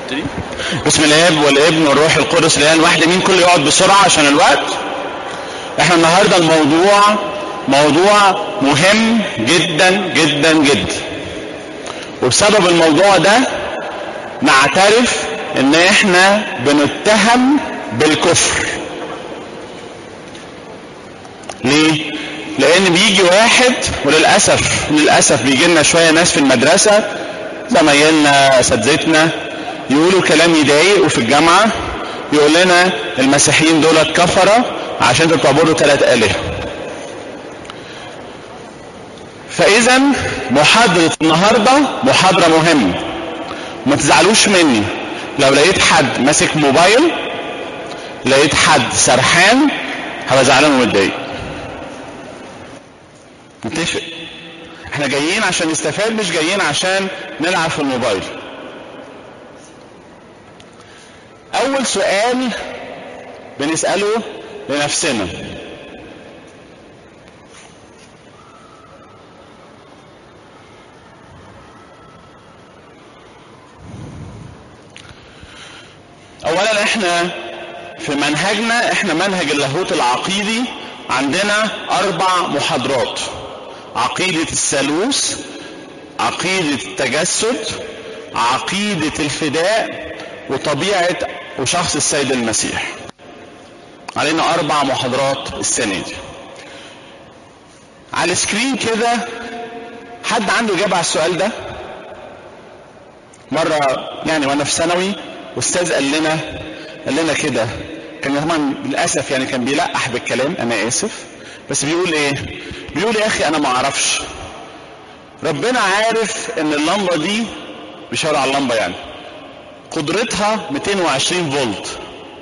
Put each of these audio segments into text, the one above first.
ابتدي بسم الاب والابن والروح القدس الان واحد مين كل يقعد بسرعه عشان الوقت احنا النهارده الموضوع موضوع مهم جدا جدا جدا وبسبب الموضوع ده نعترف ان احنا بنتهم بالكفر ليه لان بيجي واحد وللاسف للاسف بيجي لنا شويه ناس في المدرسه زمايلنا اساتذتنا يقولوا كلام يضايق وفي الجامعه يقول لنا المسيحيين دول كفره عشان انتوا بتعبدوا ثلاث الهه فاذا محاضره النهارده محاضره مهمه ما تزعلوش مني لو لقيت حد ماسك موبايل لقيت حد سرحان هبقى زعلان ومتضايق نتفق احنا جايين عشان نستفاد مش جايين عشان نلعب في الموبايل اول سؤال بنسأله لنفسنا اولا احنا في منهجنا احنا منهج اللاهوت العقيدي عندنا اربع محاضرات عقيدة الثالوث عقيدة التجسد عقيدة الفداء وطبيعة وشخص السيد المسيح علينا أربع محاضرات السنة دي على السكرين كده حد عنده إجابة على السؤال ده مرة يعني وأنا في ثانوي أستاذ قال لنا قال لنا كده كان طبعا للأسف يعني كان بيلقح بالكلام أنا آسف بس بيقول إيه؟ بيقول يا أخي أنا ما أعرفش ربنا عارف إن اللمبة دي بيشاور على اللمبة يعني قدرتها 220 فولت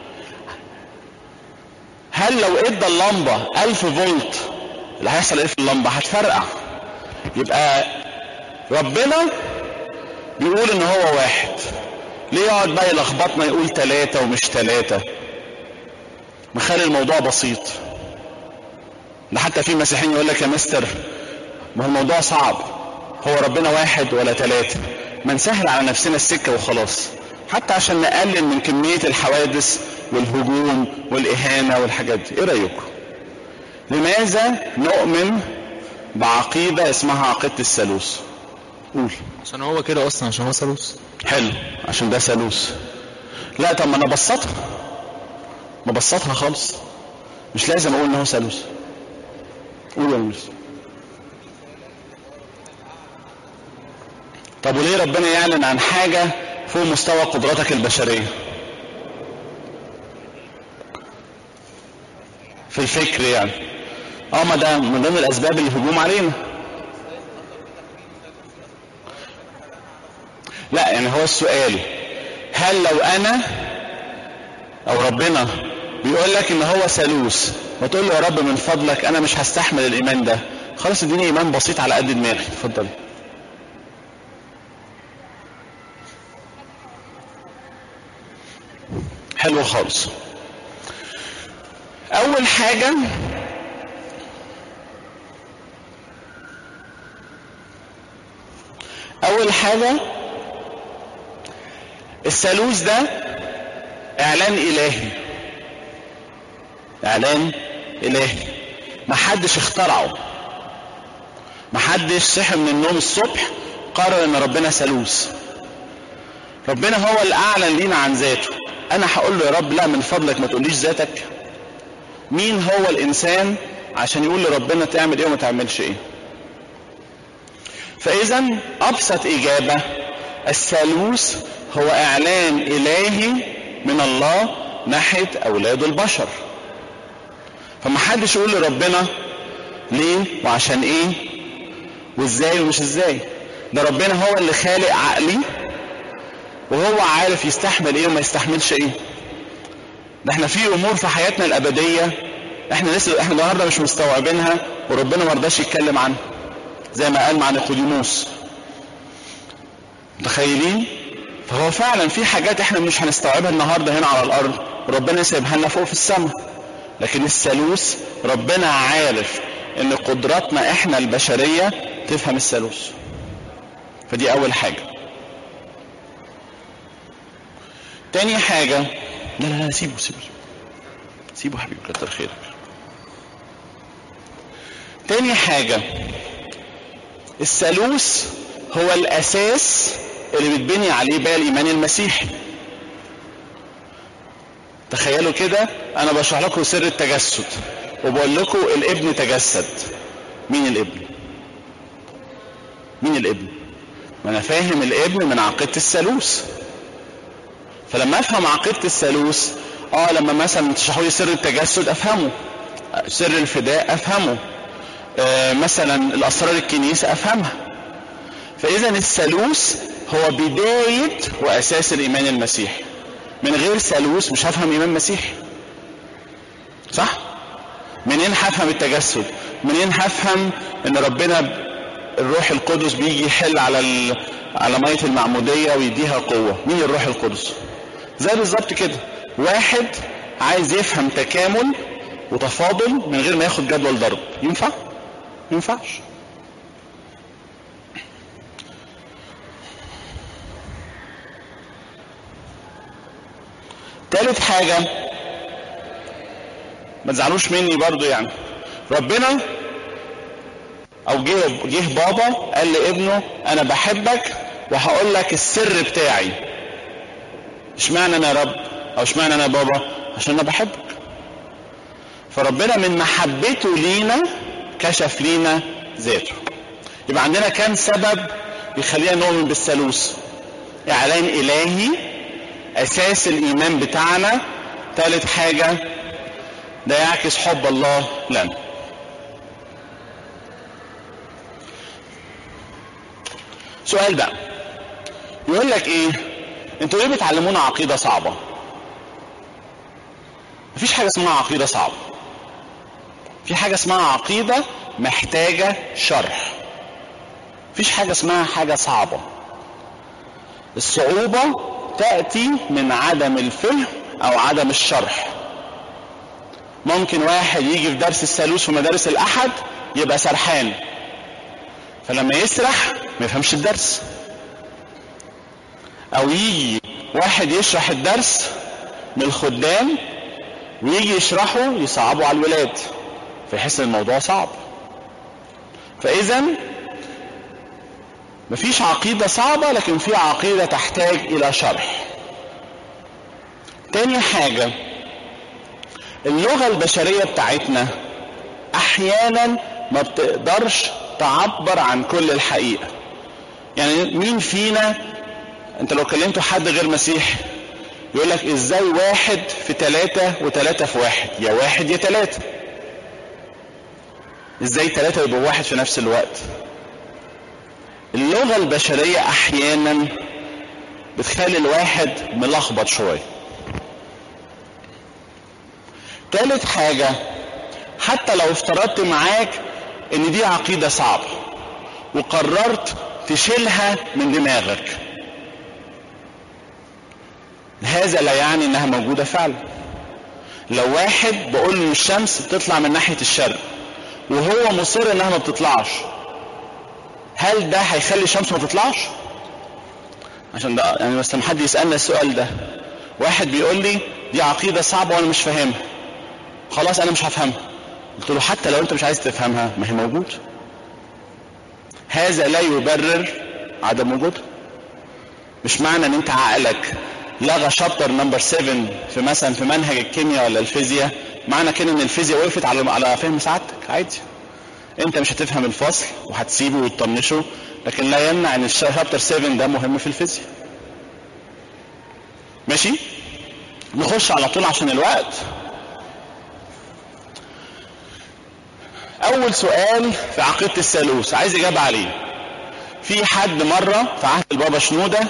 هل لو ادى اللمبة 1000 فولت اللي هيحصل ايه في اللمبة هتفرقع يبقى ربنا بيقول ان هو واحد ليه يقعد بقى يلخبطنا يقول ثلاثة ومش ثلاثة مخلي الموضوع بسيط ده حتى في مسيحيين يقول لك يا مستر ما هو الموضوع صعب هو ربنا واحد ولا ثلاثة ما نسهل على نفسنا السكة وخلاص حتى عشان نقلل من كمية الحوادث والهجوم والإهانة والحاجات دي إيه رأيكم لماذا نؤمن بعقيدة اسمها عقيدة الثالوث قول عشان هو كده اصلا عشان هو ثالوث حلو عشان ده ثالوث لا طب ما انا بسطها ما بسطها خالص مش لازم اقول ان هو ثالوث قول يا يونس طب وليه ربنا يعلن عن حاجة فوق مستوى قدراتك البشرية في الفكر يعني اه ما ده من ضمن الاسباب الهجوم علينا لا يعني هو السؤال هل لو انا او ربنا بيقول لك ان هو ثالوث وتقول له يا رب من فضلك انا مش هستحمل الايمان ده خلاص اديني ايمان بسيط على قد دماغي اتفضل حلو خالص اول حاجه اول حاجه الثالوث ده اعلان الهي اعلان الهي محدش اخترعه محدش صحي من النوم الصبح قرر ان ربنا ثالوث ربنا هو اللي اعلن لينا عن ذاته انا هقول له يا رب لا من فضلك ما تقوليش ذاتك مين هو الانسان عشان يقول لربنا تعمل ايه وما تعملش ايه فاذا ابسط اجابه الثالوث هو اعلان الهي من الله ناحيه اولاد البشر فما حدش يقول لربنا ليه وعشان ايه وازاي ومش ازاي ده ربنا هو اللي خالق عقلي وهو عارف يستحمل ايه وما يستحملش ايه ده احنا في امور في حياتنا الابديه احنا لسه احنا النهارده مش مستوعبينها وربنا ما رضاش يتكلم عنها زي ما قال مع نيقوديموس متخيلين فهو فعلا في حاجات احنا مش هنستوعبها النهارده هنا على الارض وربنا سايبها لنا فوق في السماء لكن الثالوث ربنا عارف ان قدراتنا احنا البشريه تفهم الثالوث فدي اول حاجه تاني حاجة لا لا لا سيبه سيبه سيبه حبيبي كتر خيرك تاني حاجة الثالوث هو الأساس اللي بتبني عليه بقى الإيمان المسيحي تخيلوا كده أنا بشرح لكم سر التجسد وبقول لكم الابن تجسد مين الابن؟ مين الابن؟ ما أنا فاهم الابن من عقيدة الثالوث فلما أفهم عقيدة الثالوث اه لما مثلا تشرحوا لي سر التجسد افهمه سر الفداء افهمه آه مثلا الاسرار الكنيسه افهمها فاذا الثالوث هو بدايه واساس الايمان المسيحي من غير ثالوث مش هفهم ايمان مسيحي صح منين هفهم التجسد منين هفهم ان ربنا الروح القدس بيجي يحل على ال... على ميه المعموديه ويديها قوه مين الروح القدس زي بالظبط كده واحد عايز يفهم تكامل وتفاضل من غير ما ياخد جدول ضرب ينفع ما ينفعش تالت حاجة ما تزعلوش مني برضو يعني ربنا او جه جه بابا قال لابنه انا بحبك وهقول لك السر بتاعي اشمعنى انا يا رب او اشمعنى انا بابا عشان انا بحبك فربنا من محبته لينا كشف لينا ذاته يبقى عندنا كام سبب يخلينا نؤمن بالثالوث اعلان الهي اساس الايمان بتاعنا ثالث حاجه ده يعكس حب الله لنا سؤال بقى يقول لك ايه انتوا ليه بتعلمونا عقيده صعبه مفيش حاجه اسمها عقيده صعبه في حاجه اسمها عقيده محتاجه شرح مفيش حاجه اسمها حاجه صعبه الصعوبه تاتي من عدم الفهم او عدم الشرح ممكن واحد يجي في درس الثالوث في مدارس الاحد يبقى سرحان فلما يسرح ما يفهمش الدرس او يجي واحد يشرح الدرس من الخدام ويجي يشرحه يصعبه على الولاد فيحس ان الموضوع صعب فاذا مفيش عقيده صعبه لكن في عقيده تحتاج الى شرح تاني حاجه اللغه البشريه بتاعتنا احيانا ما بتقدرش تعبر عن كل الحقيقه يعني مين فينا انت لو كلمته حد غير مسيحي يقول لك ازاي واحد في ثلاثة وثلاثة في واحد يا واحد يا ثلاثة ازاي ثلاثة يبقوا واحد في نفس الوقت اللغة البشرية احيانا بتخلي الواحد ملخبط شوية ثالث حاجة حتى لو افترضت معاك ان دي عقيدة صعبة وقررت تشيلها من دماغك هذا لا يعني انها موجودة فعلا لو واحد بقول له الشمس بتطلع من ناحية الشرق وهو مصر انها ما بتطلعش هل ده هيخلي الشمس ما تطلعش عشان ده يعني بس لما حد يسألنا السؤال ده واحد بيقول لي دي عقيدة صعبة وانا مش فاهمها خلاص انا مش هفهمها قلت له حتى لو انت مش عايز تفهمها ما هي موجودة هذا لا يبرر عدم وجودها مش معنى ان انت عقلك لغى شابتر نمبر 7 في مثلا في منهج الكيمياء ولا الفيزياء معنى كده ان الفيزياء وقفت على على فهم سعادتك عادي انت مش هتفهم الفصل وهتسيبه وتطنشه لكن لا يمنع ان الشابتر 7 ده مهم في الفيزياء ماشي نخش على طول عشان الوقت اول سؤال في عقيده الثالوث عايز اجابه عليه في حد مره في عهد البابا شنوده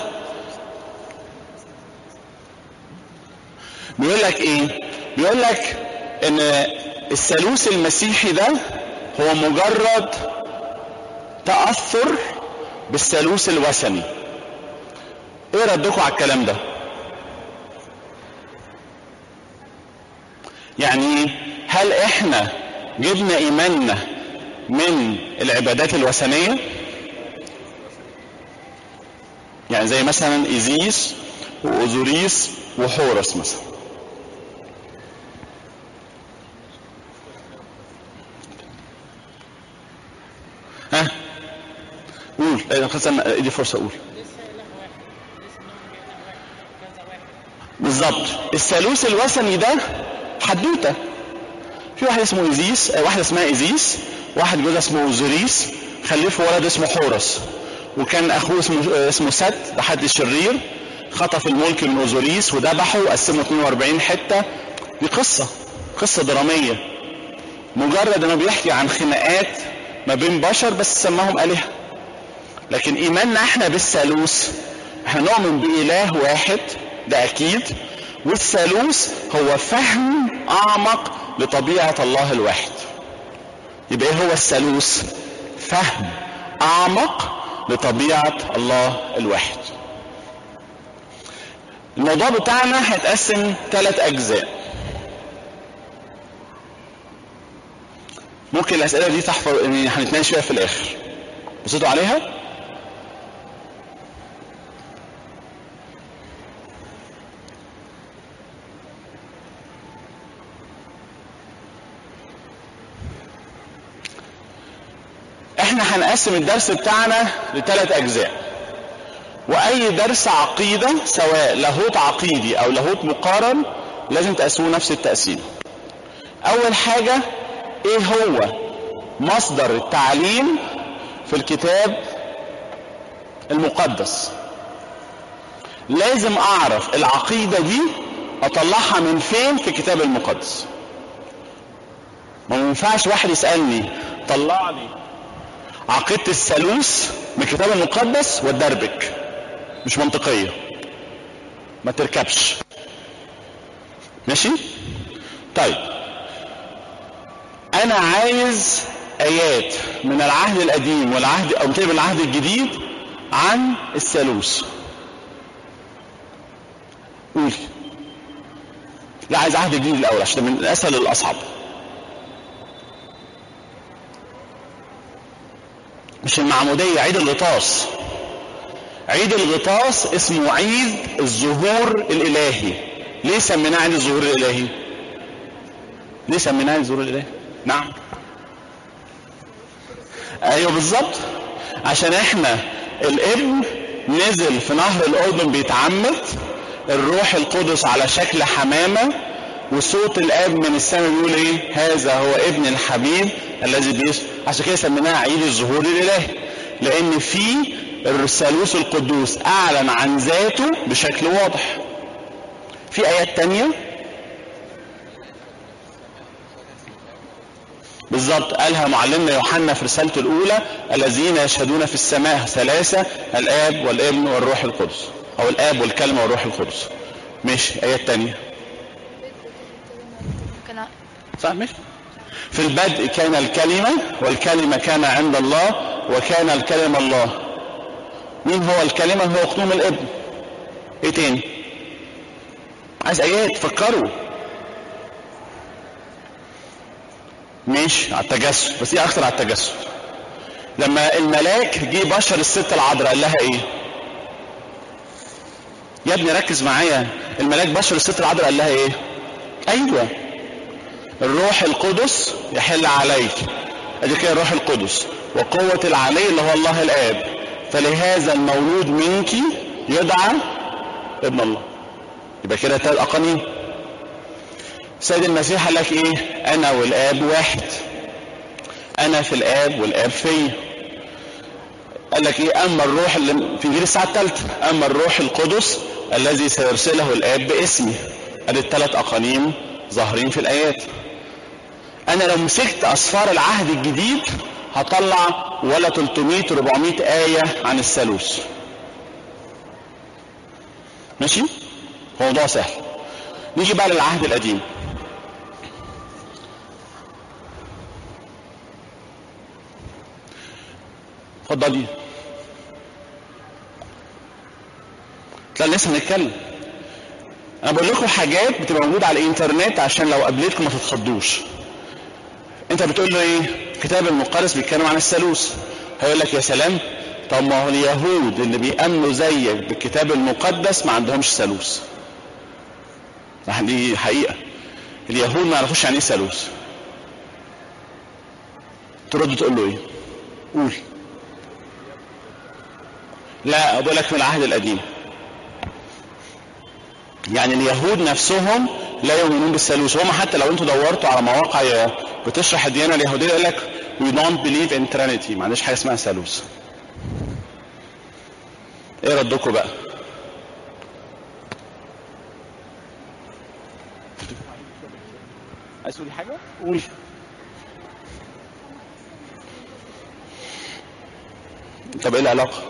بيقول لك ايه بيقول لك ان الثالوث المسيحي ده هو مجرد تاثر بالثالوث الوثني ايه ردكم على الكلام ده يعني هل احنا جبنا ايماننا من العبادات الوثنيه يعني زي مثلا ايزيس واوزوريس وحورس مثلا ها قول ايه خلاص انا ادي فرصه اقول بالظبط الثالوث الوثني ده حدوته في واحد اسمه ايزيس آه، واحده اسمها ايزيس واحد جوزها اسمه اوزوريس خلفوا ولد اسمه حورس وكان اخوه اسمه آه، اسمه ست ده حد شرير خطف الملك من اوزوريس وذبحه وقسمه 42 حته دي قصه قصه دراميه مجرد انه بيحكي عن خناقات ما بين بشر بس سماهم الهه لكن ايماننا احنا بالثالوث احنا نؤمن باله واحد ده اكيد والثالوث هو فهم اعمق لطبيعه الله الواحد يبقى ايه هو الثالوث فهم اعمق لطبيعه الله الواحد الموضوع بتاعنا هيتقسم ثلاث اجزاء ممكن الاسئله دي تحفظ يعني هنتناقش فيها في الاخر بصيتوا عليها احنا هنقسم الدرس بتاعنا لثلاث اجزاء واي درس عقيده سواء لاهوت عقيدي او لاهوت مقارن لازم تقسموه نفس التقسيم اول حاجه ايه هو مصدر التعليم في الكتاب المقدس لازم اعرف العقيده دي اطلعها من فين في الكتاب المقدس ما ينفعش واحد يسالني طلع لي عقيده الثالوث من الكتاب المقدس والدربك مش منطقيه ما تركبش ماشي طيب انا عايز ايات من العهد القديم والعهد او من العهد الجديد عن الثالوث قولي لا عايز عهد جديد الاول عشان من الاسهل للاصعب مش المعمودية عيد الغطاس عيد الغطاس اسمه عيد الظهور الالهي ليه سميناه عيد الظهور الالهي ليه سميناه عيد الظهور الالهي نعم ايوه بالظبط عشان احنا الابن نزل في نهر الاردن بيتعمد الروح القدس على شكل حمامه وصوت الاب من السماء بيقول ايه هذا هو ابن الحبيب الذي بيس عشان كده سميناها عيد الظهور الالهي لان في الثالوث القدوس اعلن عن ذاته بشكل واضح في ايات تانية بالظبط قالها معلمنا يوحنا في رسالته الاولى الذين يشهدون في السماء ثلاثه الاب والابن والروح القدس او الاب والكلمه والروح القدس ماشي ايات تانية ممكن صح ماشي في البدء كان الكلمة والكلمة كان عند الله وكان الكلمة الله مين هو الكلمة هو اختوم الابن ايه تاني عايز ايات فكروا ماشي على التجسد بس ايه اكتر على التجسد لما الملاك جه بشر الست العذراء قال لها ايه يا ابني ركز معايا الملاك بشر الست العذراء قال لها ايه ايوه الروح القدس يحل عليك ادي كده الروح القدس وقوة العلي اللي هو الله الاب فلهذا المولود منك يدعى ابن الله يبقى كده تلات اقانيم سيد المسيح قال لك ايه انا والاب واحد انا في الاب والاب فيا قال لك ايه اما الروح اللي في انجيل الساعه الثالثه اما الروح القدس الذي سيرسله الاب باسمي ادي الثلاث اقانيم ظاهرين في الايات انا لو مسكت اسفار العهد الجديد هطلع ولا 300 400 آية عن الثالوث ماشي موضوع سهل نيجي بقى للعهد القديم اتفضلي لا لسه هنتكلم انا بقول لكم حاجات بتبقى موجوده على الانترنت عشان لو قابلتكم ما تتخضوش انت بتقول له ايه الكتاب المقدس بيتكلم عن الثالوث هيقول لك يا سلام طب ما هو اليهود اللي بيأمنوا زيك بالكتاب المقدس ما عندهمش ثالوث دي حقيقة اليهود ما يعرفوش يعني ايه ثالوث ترد تقول له ايه قول لا بقول لك من العهد القديم يعني اليهود نفسهم لا يؤمنون بالثالوث هم حتى لو انتوا دورتوا على مواقع بتشرح الديانه اليهوديه يقول لك we don't believe in trinity ما عندناش حاجه اسمها ثالوث ايه ردكم بقى عايز تقولي حاجه قولي طب ايه العلاقه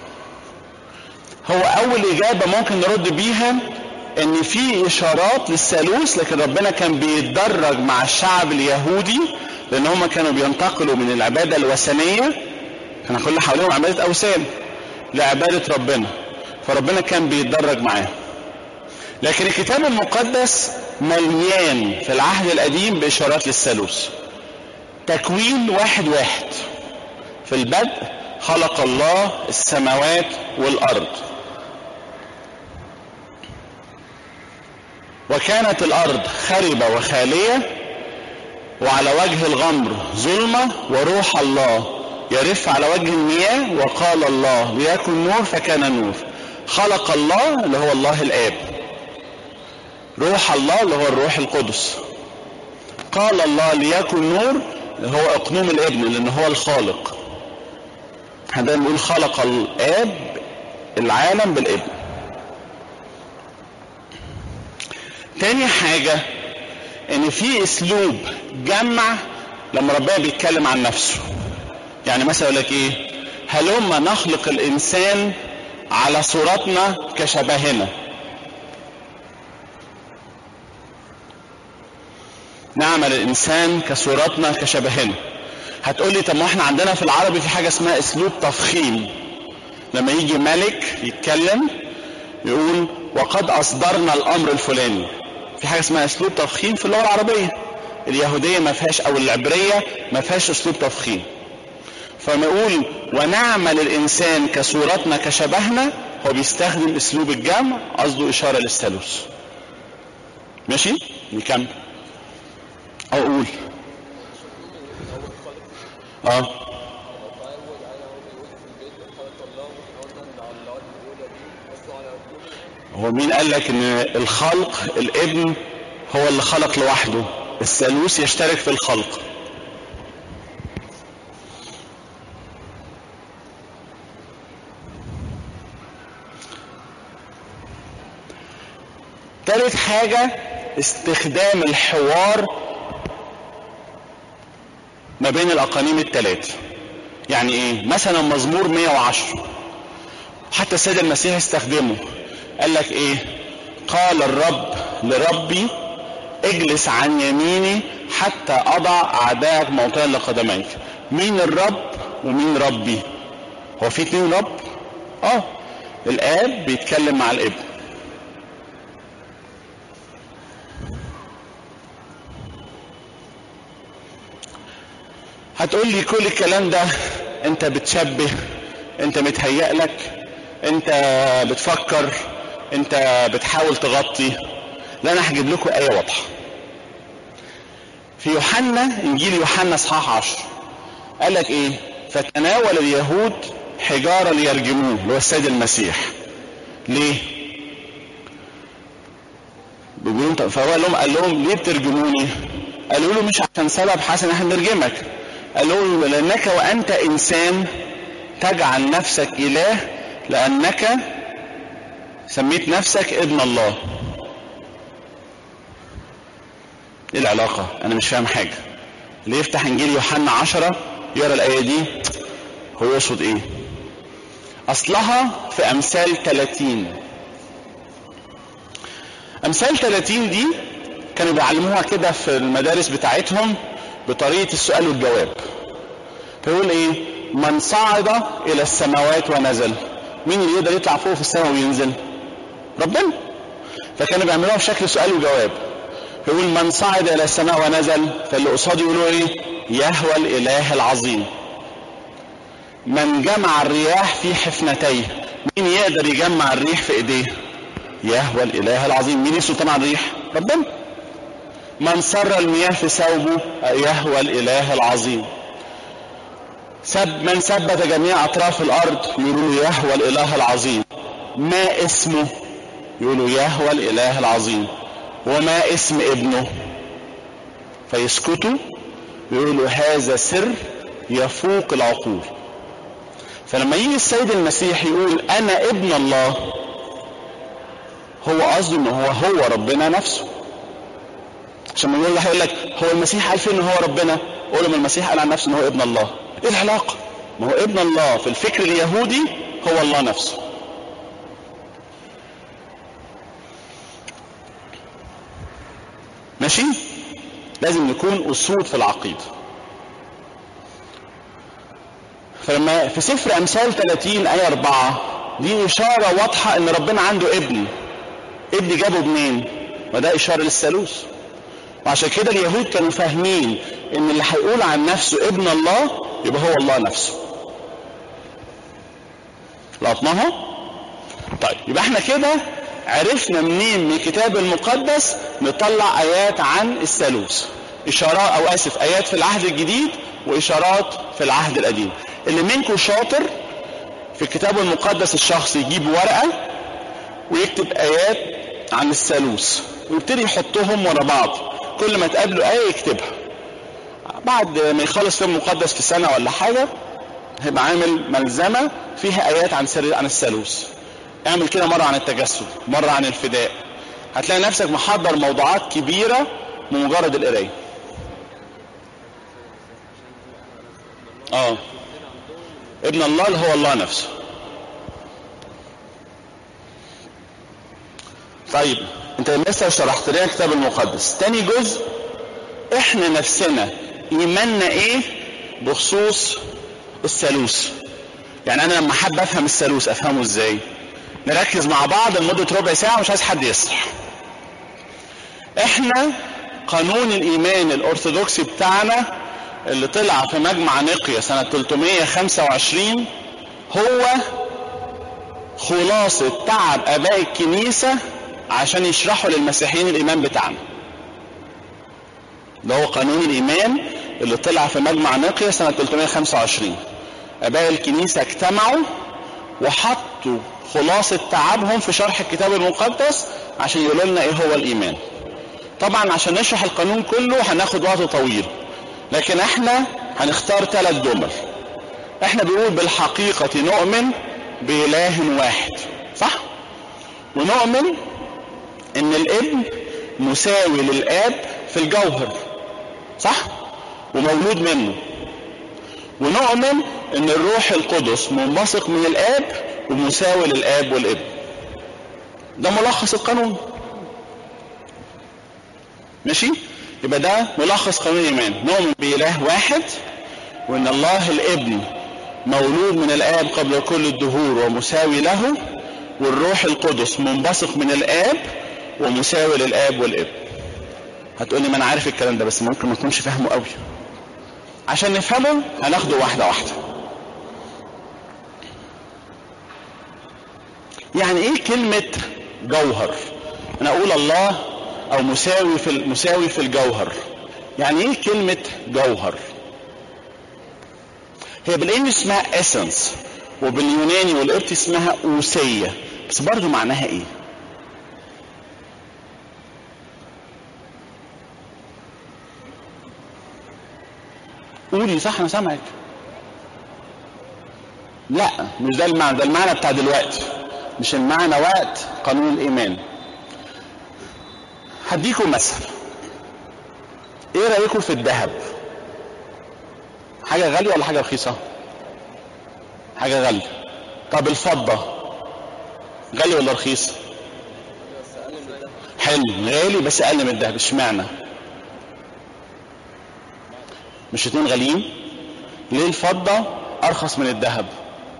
هو اول اجابه ممكن نرد بيها ان في اشارات للثالوث لكن ربنا كان بيتدرج مع الشعب اليهودي لان هم كانوا بينتقلوا من العباده الوثنيه كان كل حواليهم عباده اوثان لعباده ربنا فربنا كان بيتدرج معاهم لكن الكتاب المقدس مليان في العهد القديم باشارات للثالوث تكوين واحد واحد في البدء خلق الله السماوات والارض وكانت الارض خربه وخاليه وعلى وجه الغمر ظلمه وروح الله يرف على وجه المياه وقال الله ليكن نور فكان نور خلق الله اللي هو الله الاب روح الله اللي هو الروح القدس قال الله ليكن نور اللي هو اقنوم الابن لان هو الخالق احنا نقول خلق الاب العالم بالابن تاني حاجة ان في اسلوب جمع لما ربنا بيتكلم عن نفسه يعني مثلا يقول لك ايه هلما نخلق الانسان على صورتنا كشبهنا نعمل الانسان كصورتنا كشبهنا هتقول لي طب ما احنا عندنا في العربي في حاجه اسمها اسلوب تفخيم لما يجي ملك يتكلم يقول وقد اصدرنا الامر الفلاني في حاجه اسمها اسلوب تفخيم في اللغه العربيه اليهوديه ما فيهاش او العبريه ما فيهاش اسلوب تفخيم فما يقول ونعمل الانسان كصورتنا كشبهنا هو بيستخدم اسلوب الجمع قصده اشاره للثالوث ماشي نكمل او قول اه هو مين قال لك ان الخلق الابن هو اللي خلق لوحده الثالوث يشترك في الخلق تالت حاجة استخدام الحوار ما بين الأقانيم الثلاث يعني ايه مثلا مزمور 110 حتى السيد المسيح استخدمه قال لك ايه قال الرب لربي اجلس عن يميني حتى اضع اعدائك موطئا لقدميك مين الرب ومين ربي هو في اتنين رب اه الاب بيتكلم مع الابن هتقول لي كل الكلام ده انت بتشبه انت متهيأ لك انت بتفكر انت بتحاول تغطي لا انا هجيب لكم ايه واضحه في يوحنا انجيل يوحنا اصحاح 10 قال لك ايه فتناول اليهود حجاره ليرجموه اللي هو السيد المسيح ليه بيقولوا فهو قال لهم قال لهم ليه بترجموني قالوا له مش عشان سبب حسن احنا نرجمك قالوا له لانك وانت انسان تجعل نفسك اله لانك سميت نفسك ابن الله ايه العلاقة انا مش فاهم حاجة اللي يفتح انجيل يوحنا عشرة يرى الاية دي هو يقصد ايه اصلها في امثال 30 امثال 30 دي كانوا بيعلموها كده في المدارس بتاعتهم بطريقة السؤال والجواب فيقول ايه من صعد الى السماوات ونزل مين اللي يقدر يطلع فوق في السماء وينزل ربنا فكانوا بيعملوها بشكل سؤال وجواب يقول من صعد الى السماء ونزل فاللي قصاده يقولوا ايه يهوى الاله العظيم من جمع الرياح في حفنتيه مين يقدر يجمع الريح في ايديه يهوى الاله العظيم مين سلطان على الريح ربنا من سر المياه في ثوبه يهوى الاله العظيم سب من ثبت جميع اطراف الارض يقولوا له يهوى الاله العظيم ما اسمه يقولوا يهوى الاله العظيم وما اسم ابنه فيسكتوا يقولوا هذا سر يفوق العقول فلما يجي السيد المسيح يقول انا ابن الله هو قصده ان هو هو ربنا نفسه عشان ما يقول هيقول لك هو المسيح قال فين ان هو ربنا قول له المسيح قال عن نفسه ان هو ابن الله ايه العلاقه ما هو ابن الله في الفكر اليهودي هو الله نفسه ماشي لازم نكون اصول في العقيده فلما في سفر امثال 30 ايه 4 دي اشاره واضحه ان ربنا عنده ابن ابن جابه منين وده اشاره للثالوث وعشان كده اليهود كانوا فاهمين ان اللي هيقول عن نفسه ابن الله يبقى هو الله نفسه لقطناها طيب يبقى احنا كده عرفنا منين من الكتاب المقدس نطلع ايات عن الثالوث اشارات او اسف ايات في العهد الجديد واشارات في العهد القديم اللي منكم شاطر في الكتاب المقدس الشخصي يجيب ورقه ويكتب ايات عن الثالوث ويبتدي يحطهم ورا بعض كل ما تقابله ايه يكتبها بعد ما يخلص فيلم مقدس في سنه ولا حاجه هيبقى عامل ملزمه فيها ايات عن عن الثالوث اعمل كده مره عن التجسد مره عن الفداء هتلاقي نفسك محضر موضوعات كبيره بمجرد القرايه اه ابن الله اللي هو الله نفسه طيب انت لسه شرحت لنا الكتاب المقدس تاني جزء احنا نفسنا ايماننا ايه بخصوص الثالوث يعني انا لما حابب افهم الثالوث افهمه ازاي نركز مع بعض لمدة ربع ساعة مش عايز حد يسرح احنا قانون الايمان الارثوذكسي بتاعنا اللي طلع في مجمع نقيا سنة 325 هو خلاصة تعب اباء الكنيسة عشان يشرحوا للمسيحيين الايمان بتاعنا ده هو قانون الايمان اللي طلع في مجمع نقيا سنة 325 اباء الكنيسة اجتمعوا وحطوا خلاصة تعبهم في شرح الكتاب المقدس عشان يقولوا لنا ايه هو الايمان طبعا عشان نشرح القانون كله هناخد وقت طويل لكن احنا هنختار ثلاث جمل احنا بنقول بالحقيقة نؤمن بإله واحد صح ونؤمن ان الابن مساوي للاب في الجوهر صح ومولود منه ونؤمن ان الروح القدس منبثق من الاب ومساوي للاب والابن ده ملخص القانون ماشي يبقى ده ملخص قانون الايمان نؤمن باله واحد وان الله الابن مولود من الاب قبل كل الدهور ومساوي له والروح القدس منبثق من الاب ومساوي للاب والابن هتقولي ما انا عارف الكلام ده بس ممكن ما اكونش فاهمه قوي عشان نفهمه هناخده واحده واحده يعني ايه كلمة جوهر انا اقول الله او مساوي في مساوي في الجوهر يعني ايه كلمة جوهر هي بالانجلش اسمها اسنس وباليوناني والقبطي اسمها اوسية بس برضو معناها ايه قولي صح انا سامعك لا مش ده المعنى ده المعنى بتاع دلوقتي مش المعنى وقت قانون الايمان هديكم مثل ايه رايكم في الذهب حاجه غاليه ولا حاجه رخيصه حاجه غاليه طب الفضه غالي ولا رخيص حلو غالي بس اقل من الذهب اشمعنى مش اتنين غاليين ليه الفضه ارخص من الذهب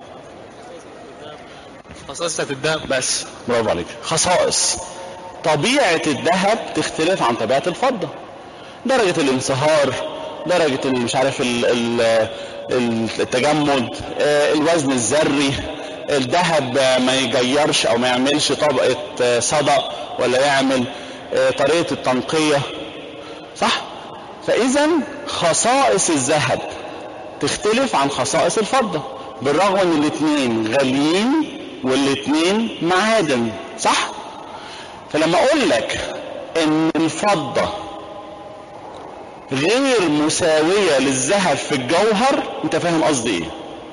خصائص الذهب بس برافو عليك خصائص طبيعة الذهب تختلف عن طبيعة الفضة درجة الانصهار درجة ال- مش عارف ال- ال- ال- التجمد آه، الوزن الذري الذهب آه، ما يجيرش او ما يعملش طبقة آه، صدى ولا يعمل آه، طريقة التنقية صح فاذا خصائص الذهب تختلف عن خصائص الفضة بالرغم ان الاثنين غاليين والاثنين معادن صح فلما اقول لك ان الفضة غير مساوية للذهب في الجوهر انت فاهم قصدي ايه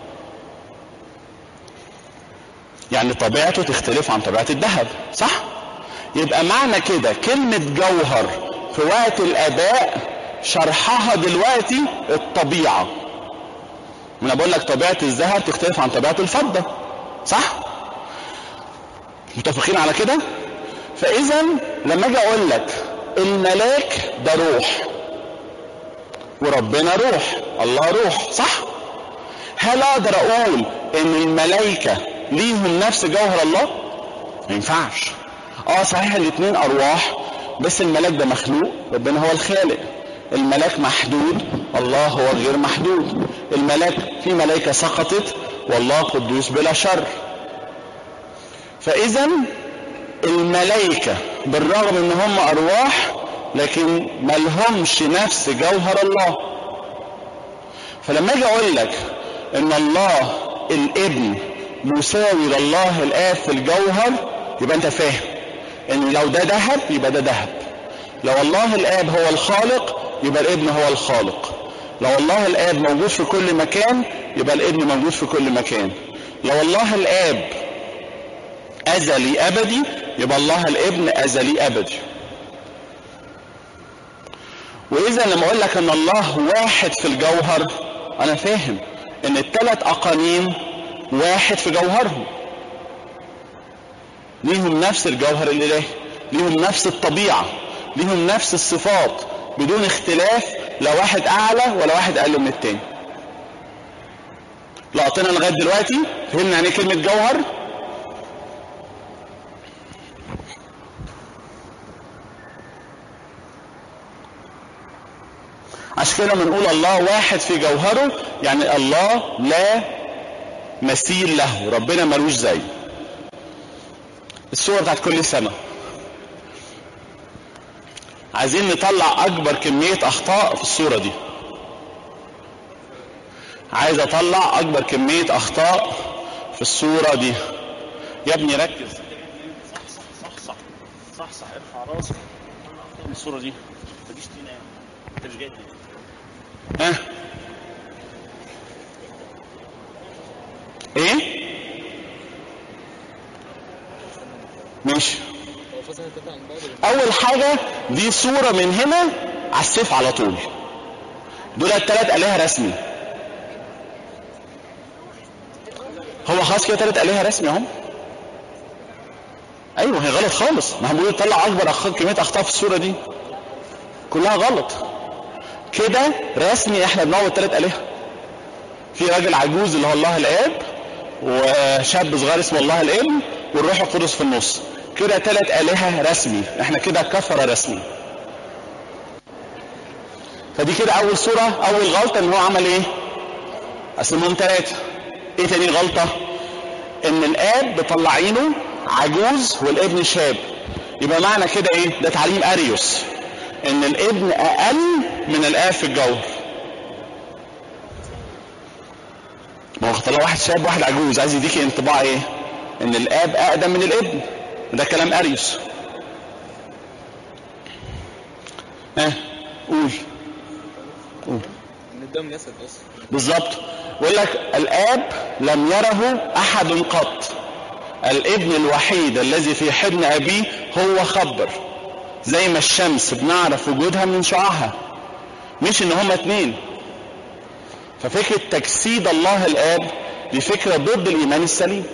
يعني طبيعته تختلف عن طبيعة الذهب صح يبقى معنى كده كلمة جوهر في وقت الاباء شرحها دلوقتي الطبيعة انا بقول لك طبيعة الذهب تختلف عن طبيعة الفضة صح متفقين على كده فاذا لما اجي اقول لك الملاك ده روح وربنا روح الله روح صح هل اقدر اقول ان الملائكة ليهم نفس جوهر الله ما ينفعش اه صحيح الاثنين ارواح بس الملاك ده مخلوق ربنا هو الخالق الملاك محدود الله هو غير محدود الملاك في ملائكة سقطت والله قدوس بلا شر فاذا الملائكة بالرغم ان هم ارواح لكن ما لهمش نفس جوهر الله فلما اجي اقول لك ان الله الابن مساوي لله الاب في الجوهر يبقى انت فاهم ان لو ده ذهب يبقى ده ذهب لو الله الاب هو الخالق يبقى الابن هو الخالق لو الله الاب موجود في كل مكان يبقى الابن موجود في كل مكان لو الله الاب ازلي ابدي يبقى الله الابن ازلي ابدي واذا لما اقول لك ان الله واحد في الجوهر انا فاهم ان الثلاث اقانيم واحد في جوهرهم ليهم نفس الجوهر الالهي ليهم نفس الطبيعه ليهم نفس الصفات بدون اختلاف لا واحد اعلى ولا واحد اقل من التاني لقطنا لغايه دلوقتي فهمنا يعني إيه كلمه جوهر عشان كده لما نقول الله واحد في جوهره يعني الله لا مثيل له ربنا ملوش زي الصورة بتاعت كل سنة عايزين نطلع اكبر كمية اخطاء في الصورة دي عايز اطلع اكبر كمية اخطاء في الصورة دي يا ابني ركز صح صح صح صح صح ارفع راسك من الصورة دي ما تجيش تنام انت مش جاي تنام ها ايه ماشي اول حاجة دي صورة من هنا على السيف على طول دول التلات آلهة رسمي هو خلاص كده تلات آلهة رسمي اهم ايوه هي غلط خالص ما هو بيقول طلع اكبر أخ... كمية اخطاء في الصورة دي كلها غلط كده رسمي احنا بنعبد تلات آلهة في راجل عجوز اللي هو الله الاب وشاب صغير اسمه الله الابن والروح القدس في النص كده تلات آلهة رسمي احنا كده كفرة رسمي فدي كده اول صورة اول غلطة ان هو عمل ايه قسمهم ثلاثة ايه تاني غلطة ان الاب بطلعينه عجوز والابن شاب يبقى معنى كده ايه ده تعليم اريوس ان الابن اقل من الاب في الجوهر ما هو طلع واحد شاب واحد عجوز عايز يديكي انطباع ايه ان الاب اقدم من الابن ده كلام اريوس ها قول قول ان قدام جسد اصلا بالظبط يقول لك الاب لم يره احد قط الابن الوحيد الذي في حضن ابيه هو خبر زي ما الشمس بنعرف وجودها من شعاعها مش ان هما اتنين ففكرة تجسيد الله الاب دي فكرة ضد الايمان السليم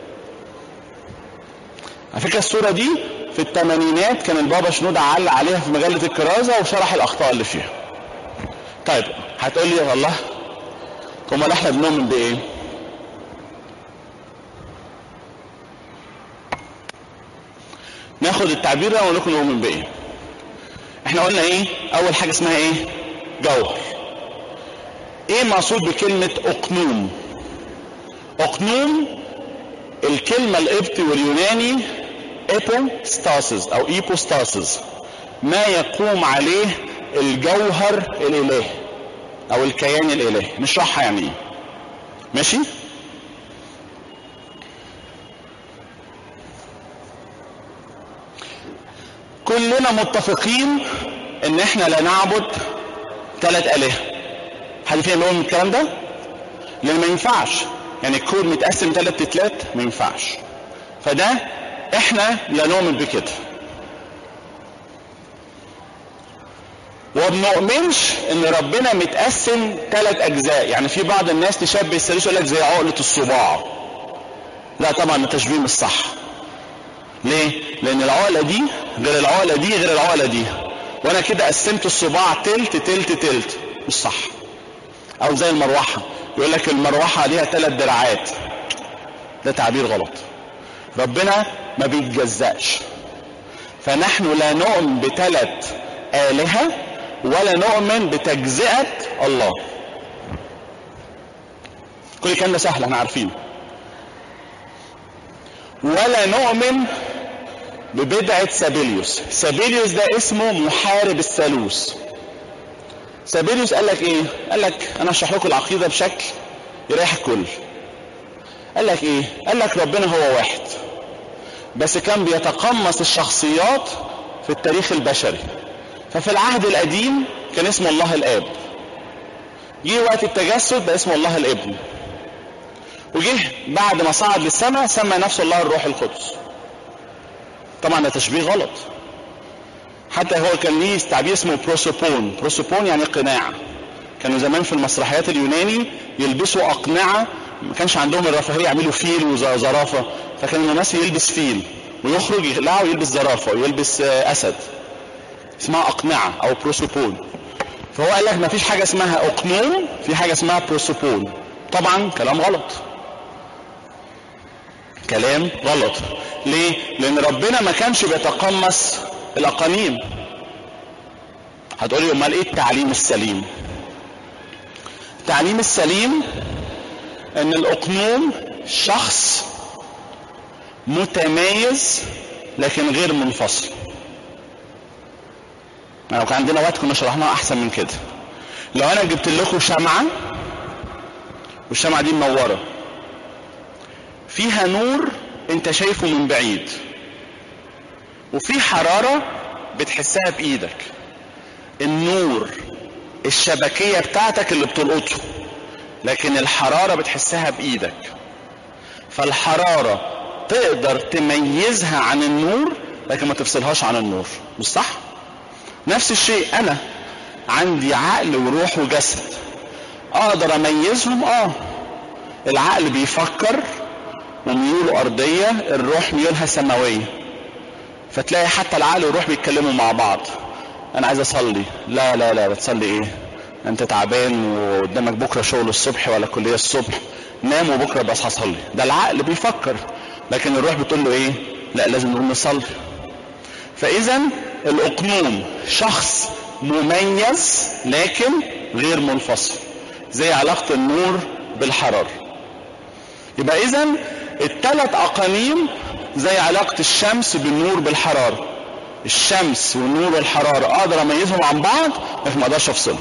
على فكرة الصورة دي في الثمانينات كان البابا شنودة علق عليها في مجلة الكرازة وشرح الأخطاء اللي فيها. طيب هتقول لي يا الله امال احنا بنؤمن بايه؟ ناخد التعبير ده ونقول نؤمن بايه؟ احنا قلنا ايه؟ أول حاجة اسمها ايه؟ جوهر. ايه مقصود بكلمة اقنوم اقنوم الكلمة القبطي واليوناني ايبوستاسز او ايبوستاسز ما يقوم عليه الجوهر الالهي او الكيان الالهي نشرحها يعني ايه ماشي كلنا متفقين ان احنا لا نعبد ثلاث الهه حد فينا يقول الكلام ده لان ما ينفعش يعني الكون متقسم ثلاث تتلات ما ينفعش فده احنا لا نؤمن بكده وبنؤمنش ان ربنا متقسم ثلاث اجزاء يعني في بعض الناس تشبه الثالوث يقول لك زي عقله الصباع لا طبعا التشبيه مش صح ليه لان العقله دي غير العقله دي غير العقله دي وانا كده قسمت الصباع تلت تلت تلت مش صح او زي المروحه يقول لك المروحه ليها ثلاث دراعات ده تعبير غلط ربنا ما بيتجزأش فنحن لا نؤمن بثلاث آلهة ولا نؤمن بتجزئة الله كل الكلام ده سهل احنا عارفينه ولا نؤمن ببدعة سابيليوس سابيليوس ده اسمه محارب الثالوث سابيليوس قال لك ايه قال لك انا اشرح لكم العقيدة بشكل يريح الكل قال لك ايه قال لك ربنا هو واحد بس كان بيتقمص الشخصيات في التاريخ البشري ففي العهد القديم كان اسمه الله الاب جه وقت التجسد بقى اسمه الله الابن وجه بعد ما صعد للسماء سمى نفسه الله الروح القدس طبعا ده تشبيه غلط حتى هو كان ليه تعبير اسمه بروسوبون بروسوبون يعني قناع كانوا زمان في المسرحيات اليوناني يلبسوا اقنعه ما كانش عندهم الرفاهيه يعملوا فيل وزرافه فكان الممثل يلبس فيل ويخرج يقلعه ويلبس زرافه ويلبس اسد اسمها اقنعه او بروسوبون فهو قال لك ما فيش حاجه اسمها اقنوم في حاجه اسمها بروسوبون طبعا كلام غلط كلام غلط ليه لان ربنا ما كانش بيتقمص الاقانيم هتقولي امال ايه التعليم السليم التعليم السليم ان الاقنوم شخص متميز لكن غير منفصل لو كان عندنا وقت كنا شرحناها احسن من كده لو انا جبت لكم شمعة والشمعة دي منورة فيها نور انت شايفه من بعيد وفي حرارة بتحسها بايدك النور الشبكية بتاعتك اللي بتلقطه لكن الحرارة بتحسها بايدك فالحرارة تقدر تميزها عن النور لكن ما تفصلهاش عن النور مش صح نفس الشيء انا عندي عقل وروح وجسد اقدر اميزهم اه العقل بيفكر وميوله ارضيه الروح ميولها سماويه فتلاقي حتى العقل والروح بيتكلموا مع بعض انا عايز اصلي لا لا لا بتصلي ايه انت تعبان وقدامك بكره شغل الصبح ولا كليه الصبح نام وبكره بصحى اصلي ده العقل بيفكر لكن الروح بتقول له ايه لا لازم نقوم نصلي فاذا الاقنوم شخص مميز لكن غير منفصل زي علاقة النور بالحرارة يبقى اذا الثلاث اقانيم زي علاقة الشمس بالنور بالحرارة الشمس والنور والحرارة اقدر اميزهم عن بعض لكن ما اقدرش افصلهم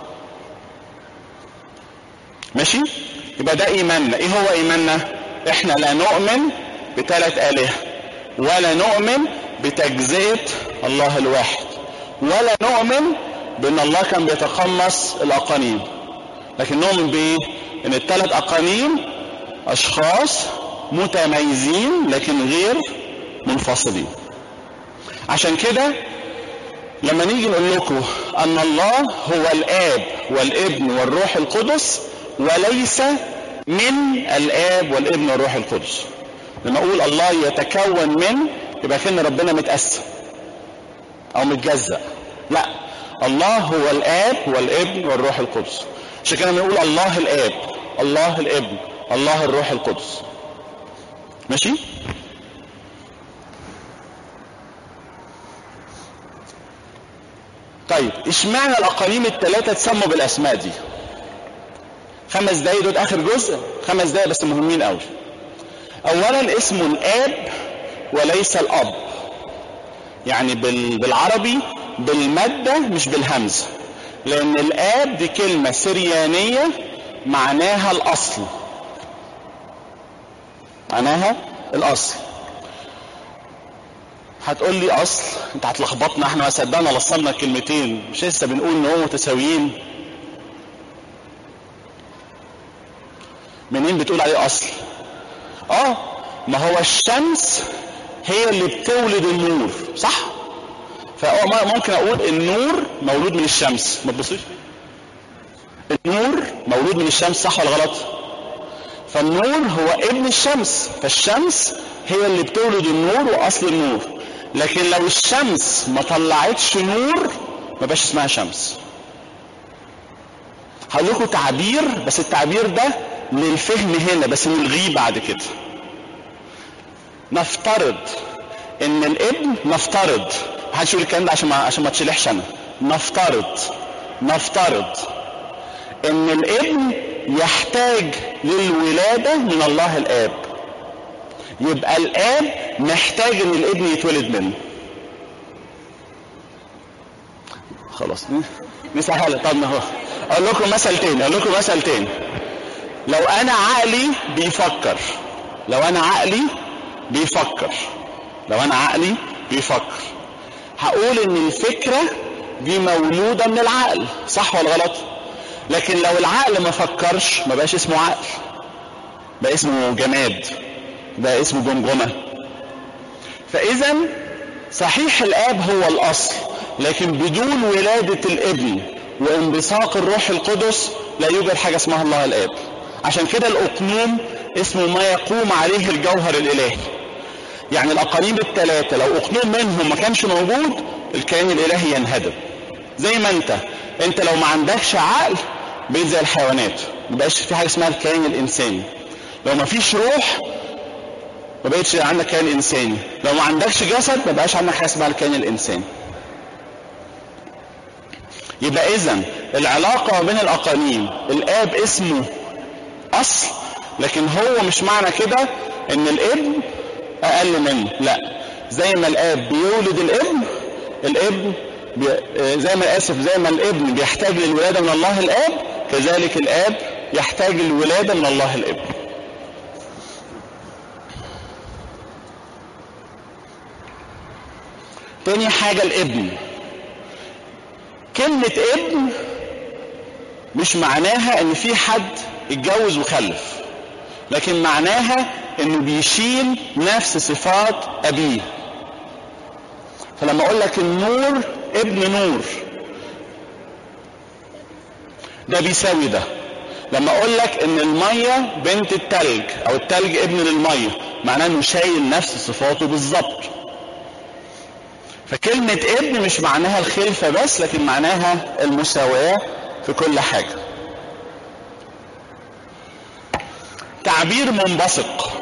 ماشي يبقى ده ايماننا ايه هو ايماننا احنا لا نؤمن بثلاث الهه ولا نؤمن بتجزئة الله الواحد ولا نؤمن بان الله كان بيتقمص الاقانيم لكن نؤمن بايه ان الثلاث اقانيم اشخاص متميزين لكن غير منفصلين عشان كده لما نيجي نقول لكم ان الله هو الاب والابن والروح القدس وليس من الاب والابن والروح القدس لما اقول الله يتكون من يبقى كان ربنا متقسم او متجزأ لا الله هو الاب والابن والروح القدس عشان كده بنقول الله الاب الله الابن الله الروح القدس ماشي طيب اشمعنى الاقانيم الثلاثه تسموا بالاسماء دي خمس دقايق دول اخر جزء خمس دقايق بس مهمين قوي اولا اسمه الاب وليس الاب يعني بال- بالعربي بالمادة مش بالهمزة لان الاب دي كلمة سريانية معناها الاصل معناها الاصل هتقول لي اصل انت هتلخبطنا احنا ما صدقنا لصلنا الكلمتين مش لسه بنقول ان هم متساويين منين بتقول عليه اصل اه ما هو الشمس هي اللي بتولد النور صح فممكن اقول النور مولود من الشمس ما تبصيش النور مولود من الشمس صح ولا غلط فالنور هو ابن الشمس فالشمس هي اللي بتولد النور واصل النور لكن لو الشمس ما طلعتش نور ما بقاش اسمها شمس هقول لكم تعبير بس التعبير ده للفهم هنا بس نلغيه بعد كده نفترض ان الابن نفترض محدش يقول الكلام ده عشان ما عشان ما تشلحش انا نفترض نفترض ان الابن يحتاج للولادة من الله الاب يبقى الاب محتاج ان الابن يتولد منه خلاص نسهل طب ما هو اقول لكم مثل تاني اقول لكم مثل تاني لو انا عقلي بيفكر لو انا عقلي بيفكر لو انا عقلي بيفكر هقول ان الفكرة دي مولودة من العقل صح ولا غلط لكن لو العقل ما فكرش ما بقاش اسمه عقل بقى اسمه جماد بقى اسمه جمجمة فاذا صحيح الاب هو الاصل لكن بدون ولادة الابن وانبثاق الروح القدس لا يوجد حاجة اسمها الله الاب عشان كده الاقنوم اسمه ما يقوم عليه الجوهر الالهي يعني الاقانيم الثلاثة لو اقنوم منهم ما كانش موجود الكيان الالهي ينهدم زي ما انت انت لو ما عندكش عقل بقيت زي الحيوانات ما بقاش في حاجة اسمها الكيان الانساني لو ما فيش روح ما بقتش عندك كيان انساني لو ما عندكش جسد ما بقاش عندك حاجة اسمها الكيان الانساني يبقى اذا العلاقة ما بين الاقانيم الاب اسمه اصل لكن هو مش معنى كده ان الابن اقل منه لا زي ما الاب بيولد الابن الابن بي... زي ما اسف زي ما الابن بيحتاج للولاده من الله الاب كذلك الاب يحتاج للولاده من الله الابن تاني حاجه الابن كلمه ابن مش معناها ان في حد اتجوز وخلف لكن معناها انه بيشيل نفس صفات ابيه فلما اقول لك النور ابن نور ده بيساوي ده لما اقول لك ان المية بنت التلج او التلج ابن للمية معناه انه شايل نفس صفاته بالظبط فكلمة ابن مش معناها الخلفة بس لكن معناها المساواة في كل حاجة تعبير منبثق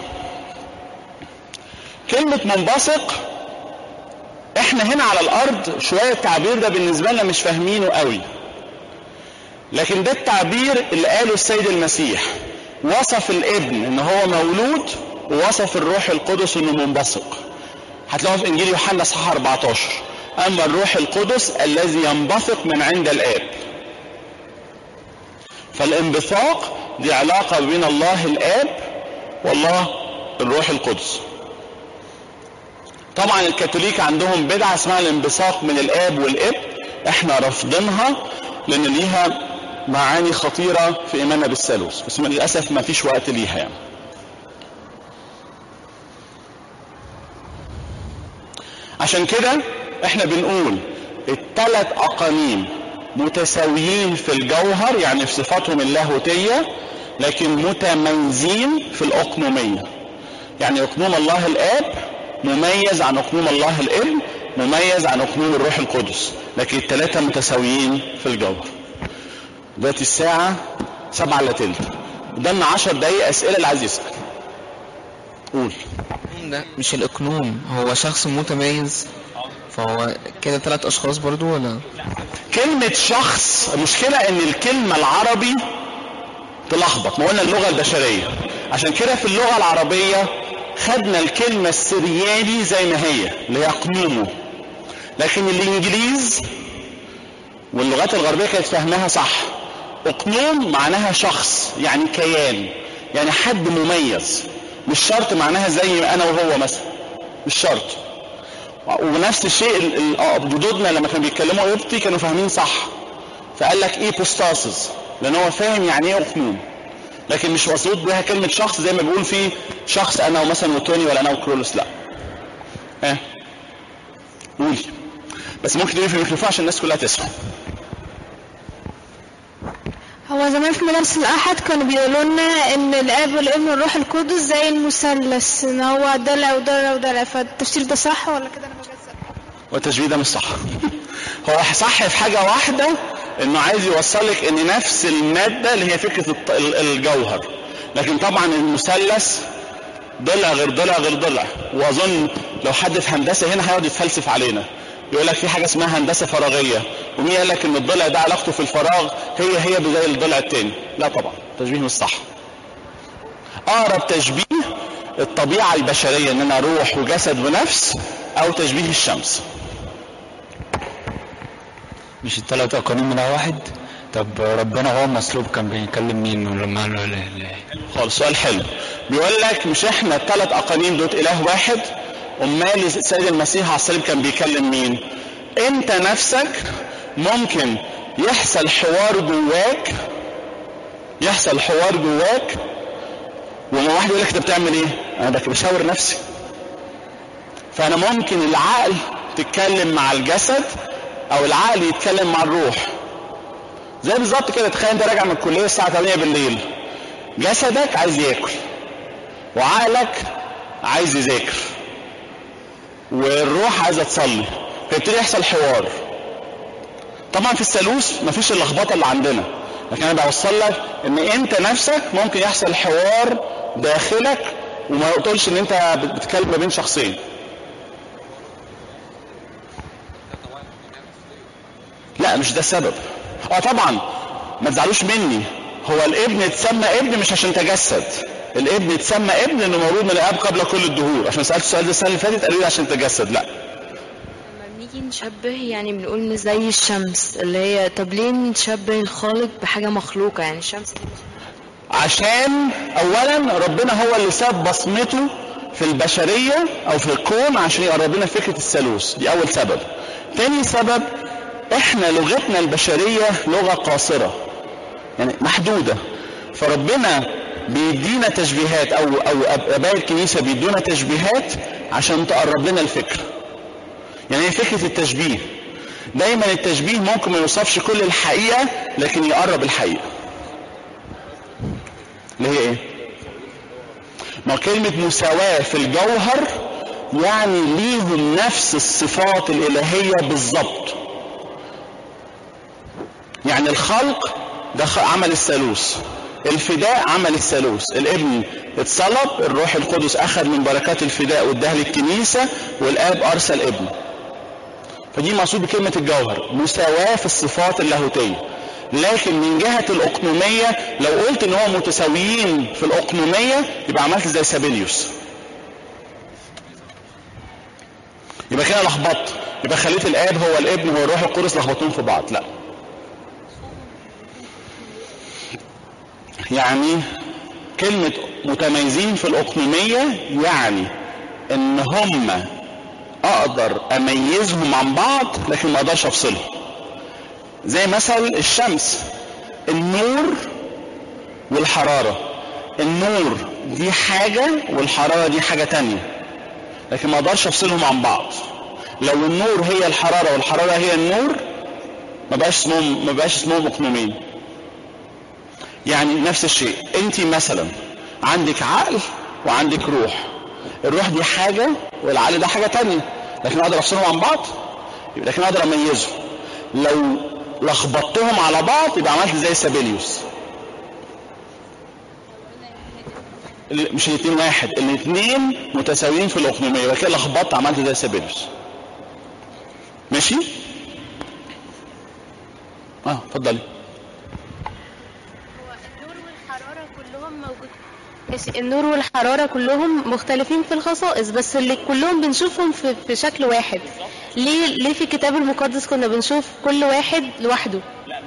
كلمة منبثق احنا هنا على الارض شوية التعبير ده بالنسبة لنا مش فاهمينه قوي لكن ده التعبير اللي قاله السيد المسيح وصف الابن ان هو مولود ووصف الروح القدس انه منبثق هتلاقوه في انجيل يوحنا اصحاح 14 اما الروح القدس الذي ينبثق من عند الاب فالانبثاق دي علاقة بين الله الاب والله الروح القدس طبعا الكاثوليك عندهم بدعة اسمها الانبثاق من الاب والابن احنا رافضينها لان ليها معاني خطيرة في ايماننا بالثالوث بس للاسف ما فيش وقت ليها يعني عشان كده احنا بنقول الثلاث اقانيم متساويين في الجوهر يعني في صفاتهم اللاهوتية لكن متميزين في الأقنومية يعني أقنوم الله الآب مميز عن أقنوم الله الابن مميز عن أقنوم الروح القدس لكن الثلاثة متساويين في الجوهر دلوقتي الساعة سبعة إلا تلت قدامنا عشر دقايق أسئلة اللي عايز يسأل قول ده مش الإقنوم هو شخص متميز فهو كده ثلاث أشخاص برضو ولا كلمة شخص المشكلة ان الكلمة العربي تلخبط ما قلنا اللغة البشرية عشان كده في اللغة العربية خدنا الكلمة السرياني زي ما هي اللي هي قنومه لكن الانجليز واللغات الغربية كانت فاهماها صح اقنوم معناها شخص يعني كيان يعني حد مميز مش شرط معناها زي انا وهو مثلا مش شرط ونفس الشيء ال- ال- جدودنا لما كانوا بيتكلموا قبطي كانوا فاهمين صح فقال لك ايه بوستاسز لان هو فاهم يعني ايه اقنوم لكن مش مقصود بها كلمة شخص زي ما بيقول في شخص انا ومثلا وتوني ولا انا وكرولوس لا ها قولي بس ممكن تقولي في الميكروفون عشان الناس كلها تسمع هو زمان في مدارس الأحد كانوا بيقولوا لنا إن الآب والابن والروح القدس زي المثلث إن هو ضلع وضلع وضلع فالتفسير ده صح ولا كده أنا بجزء؟ والتشبيه ده مش صح هو صح في حاجة واحدة انه عايز يوصل لك ان نفس المادة اللي هي فكرة الط- ال- الجوهر لكن طبعا المثلث ضلع غير ضلع غير ضلع واظن لو حد في هندسة هنا هيقعد يتفلسف علينا يقول لك في حاجة اسمها هندسة فراغية ومين قال لك ان الضلع ده علاقته في الفراغ هي هي زي الضلع التاني لا طبعا تشبيه مش صح اقرب تشبيه الطبيعة البشرية ان انا روح وجسد ونفس او تشبيه الشمس مش الثلاث أقانيم من واحد طب ربنا هو مصلوب كان بيكلم مين ولما قال له لا لا خالص سؤال حلو بيقول لك مش احنا الثلاث اقانيم دول اله واحد امال السيد المسيح على الصليب كان بيكلم مين انت نفسك ممكن يحصل حوار جواك يحصل حوار جواك وما واحد يقول لك انت بتعمل ايه انا بك- بشاور نفسي فانا ممكن العقل تتكلم مع الجسد او العقل يتكلم مع الروح زي بالظبط كده تخيل انت راجع من الكليه الساعه 8 بالليل جسدك عايز ياكل وعقلك عايز يذاكر والروح عايزه تصلي فيبتدي يحصل حوار طبعا في الثالوث مفيش اللخبطه اللي عندنا لكن انا بوصل لك ان انت نفسك ممكن يحصل حوار داخلك وما تقولش ان انت بتتكلم ما بين شخصين لا مش ده السبب اه طبعا ما تزعلوش مني هو الابن اتسمى ابن مش عشان تجسد الابن اتسمى ابن انه مولود من الاب قبل كل الدهور عشان سالت السؤال ده السنه اللي فاتت قالوا لي عشان تجسد لا لما بنيجي نشبه يعني بنقول إن زي الشمس اللي هي طب ليه نشبه الخالق بحاجة مخلوقة يعني الشمس دي عشان اولا ربنا هو اللي ساب بصمته في البشريه او في الكون عشان يقرب لنا فكره الثالوث دي اول سبب تاني سبب احنا لغتنا البشريه لغه قاصره يعني محدوده فربنا بيدينا تشبيهات او او أب- اباء الكنيسه بيدونا تشبيهات عشان تقرب لنا الفكره يعني هي فكره التشبيه دايما التشبيه ممكن ما يوصفش كل الحقيقه لكن يقرب الحقيقه اللي هي ايه ما كلمة مساواة في الجوهر يعني ليهم نفس الصفات الإلهية بالظبط يعني الخلق ده خ- عمل الثالوث الفداء عمل الثالوث الابن اتصلب الروح القدس أخذ من بركات الفداء واداها للكنيسة والآب أرسل ابنه فدي مقصود بكلمة الجوهر مساواة في الصفات اللاهوتية لكن من جهة الأقنومية لو قلت إن هو متساويين في الأقنومية يبقى عملت زي سابيليوس يبقى كده لخبطت يبقى خليت الآب هو الابن هو الروح القدس لخبطوهم في بعض لا يعني كلمة متميزين في الأقنومية يعني إن هم أقدر أميزهم عن بعض لكن ما أقدرش أفصلهم زي مثل الشمس النور والحرارة النور دي حاجة والحرارة دي حاجة تانية لكن ما اقدرش افصلهم عن بعض لو النور هي الحرارة والحرارة هي النور ما بقاش اسمهم ما بقاش اسمهم اقنومين يعني نفس الشيء انت مثلا عندك عقل وعندك روح الروح دي حاجة والعقل ده حاجة تانية لكن اقدر افصلهم عن بعض لكن اقدر اميزهم لو لخبطتهم على بعض يبقى عملت زي سابيليوس ال- مش الاثنين واحد الاثنين متساويين في الاقنوميه يبقى كده لخبطت عملت زي سابيليوس ماشي اه اتفضلي هو النور والحرارة ماشي النور والحرارة كلهم مختلفين في الخصائص بس اللي كلهم بنشوفهم في, في شكل واحد ليه ليه في الكتاب المقدس كنا بنشوف كل واحد لوحده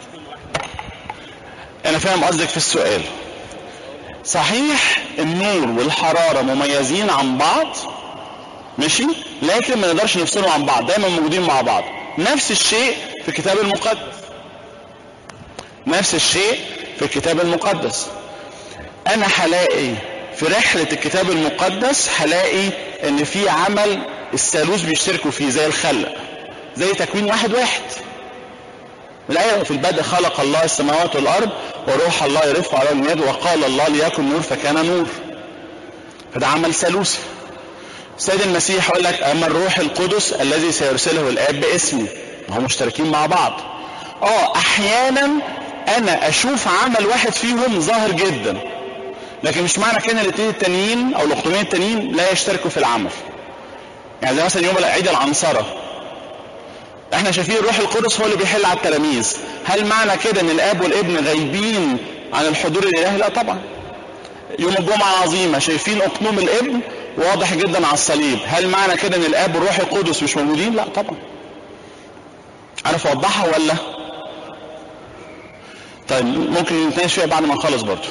انا فاهم قصدك في السؤال صحيح النور والحرارة مميزين عن بعض ماشي لكن ما نقدرش نفصلهم عن بعض دايما موجودين مع بعض نفس الشيء في الكتاب المقدس نفس الشيء في الكتاب المقدس انا هلاقي في رحلة الكتاب المقدس هلاقي ان في عمل الثالوث بيشتركوا فيه زي الخلق زي تكوين واحد واحد الآية في البدء خلق الله السماوات والأرض وروح الله يرف على اليد وقال الله ليكن نور فكان نور فده عمل ثالوثي السيد المسيح يقول لك أما الروح القدس الذي سيرسله الآب باسمي هم مشتركين مع بعض اه احيانا انا اشوف عمل واحد فيهم ظاهر جدا لكن مش معنى كده الاثنين التانيين او الاقطمين التانيين لا يشتركوا في العمل يعني زي مثلا يوم عيد العنصرة احنا شايفين الروح القدس هو اللي بيحل على التلاميذ هل معنى كده ان الاب والابن غايبين عن الحضور الالهي لا طبعا يوم الجمعة العظيمة شايفين اقنوم الابن واضح جدا على الصليب هل معنى كده ان الاب والروح القدس مش موجودين لا طبعا عارف اوضحها ولا طيب ممكن نتناقش فيها بعد ما نخلص برضه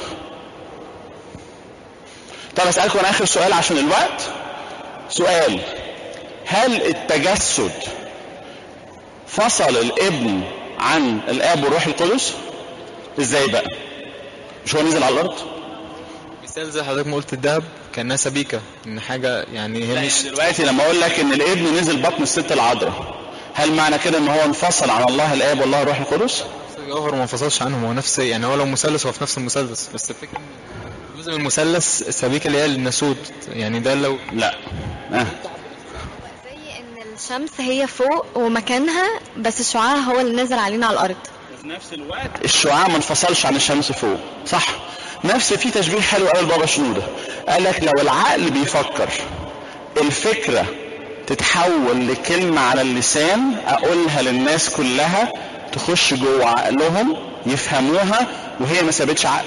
طب اسالكم انا اخر سؤال عشان الوقت سؤال هل التجسد فصل الابن عن الاب والروح القدس ازاي بقى مش هو نزل على الارض مثال زي حضرتك ما قلت الذهب كانها سبيكه ان حاجه يعني هي مش دلوقتي لما اقول لك ان الابن نزل بطن الست العذراء هل معنى كده ان هو انفصل عن الله الاب والله الروح القدس الجوهر ما انفصلش عنهم هو نفس يعني هو لو مثلث هو في نفس المثلث بس الفكره ان جزء من المثلث السبيكه اللي هي الناسوت يعني ده لو لا آه. زي ان الشمس هي فوق ومكانها بس شعاعها هو اللي نازل علينا على الارض في نفس الوقت الشعاع ما انفصلش عن الشمس فوق صح نفس في تشبيه حلو قال البابا شنودة قال لك لو العقل بيفكر الفكرة تتحول لكلمة على اللسان أقولها للناس كلها تخش جوه عقلهم يفهموها وهي ما سابتش عقل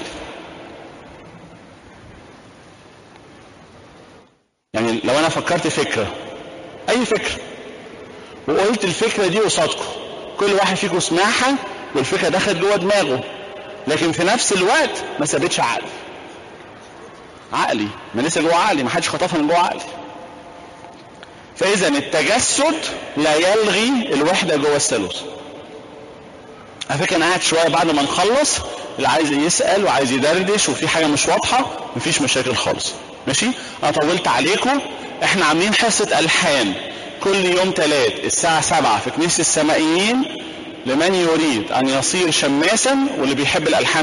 يعني لو أنا فكرت فكرة أي فكرة وقلت الفكرة دي قصادكم كل واحد فيكم سمعها والفكرة دخلت جوه دماغه لكن في نفس الوقت ما سابتش عقلي عقلي ما لسه جوه عقلي ما حدش خطفها من جوه عقلي فاذا التجسد لا يلغي الوحده جوه الثالوث على فكره انا قاعد شويه بعد ما نخلص اللي عايز يسال وعايز يدردش وفي حاجه مش واضحه مفيش مشاكل خالص ماشي انا طولت عليكم احنا عاملين حصه الحان كل يوم ثلاث الساعه 7 في كنيسه السمائيين لمن يريد ان يصير شماسا واللي بيحب الالحان